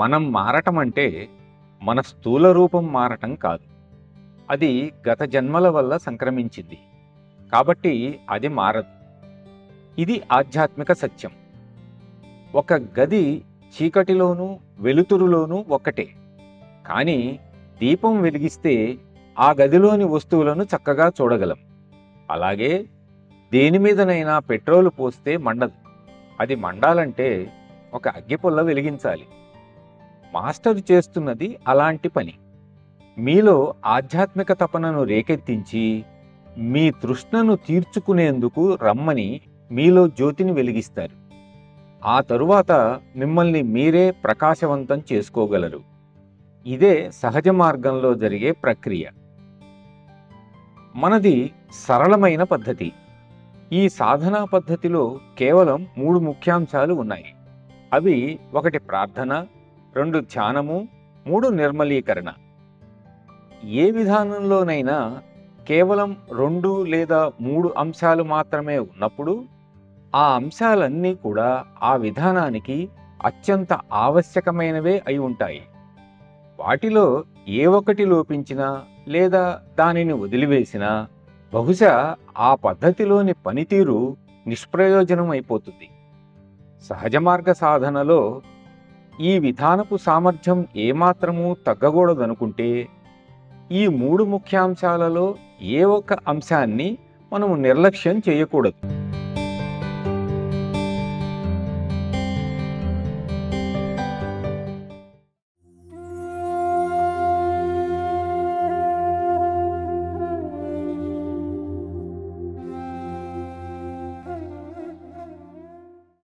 మనం మారటం అంటే మన స్థూల రూపం మారటం కాదు అది గత జన్మల వల్ల సంక్రమించింది కాబట్టి అది మారదు ఇది ఆధ్యాత్మిక సత్యం ఒక గది చీకటిలోనూ వెలుతురులోనూ ఒక్కటే కానీ దీపం వెలిగిస్తే ఆ గదిలోని వస్తువులను చక్కగా చూడగలం అలాగే దేని మీదనైనా పెట్రోల్ పోస్తే మండదు అది మండాలంటే ఒక అగ్గిపుల్ల వెలిగించాలి మాస్టర్ చేస్తున్నది అలాంటి పని మీలో ఆధ్యాత్మిక తపనను రేకెత్తించి మీ తృష్ణను తీర్చుకునేందుకు రమ్మని మీలో జ్యోతిని వెలిగిస్తారు ఆ తరువాత మిమ్మల్ని మీరే ప్రకాశవంతం చేసుకోగలరు ఇదే సహజ మార్గంలో జరిగే ప్రక్రియ మనది సరళమైన పద్ధతి ఈ సాధనా పద్ధతిలో కేవలం మూడు ముఖ్యాంశాలు ఉన్నాయి అవి ఒకటి ప్రార్థన రెండు ధ్యానము మూడు నిర్మలీకరణ ఏ విధానంలోనైనా కేవలం రెండు లేదా మూడు అంశాలు మాత్రమే ఉన్నప్పుడు ఆ అంశాలన్నీ కూడా ఆ విధానానికి అత్యంత ఆవశ్యకమైనవే అయి ఉంటాయి వాటిలో ఏ ఒక్కటి లోపించినా లేదా దానిని వదిలివేసినా బహుశా ఆ పద్ధతిలోని పనితీరు నిష్ప్రయోజనం అయిపోతుంది సహజ మార్గ సాధనలో ఈ విధానపు సామర్థ్యం ఏమాత్రమూ తగ్గకూడదనుకుంటే ఈ మూడు ముఖ్యాంశాలలో ఏ ఒక్క అంశాన్ని మనము నిర్లక్ష్యం చేయకూడదు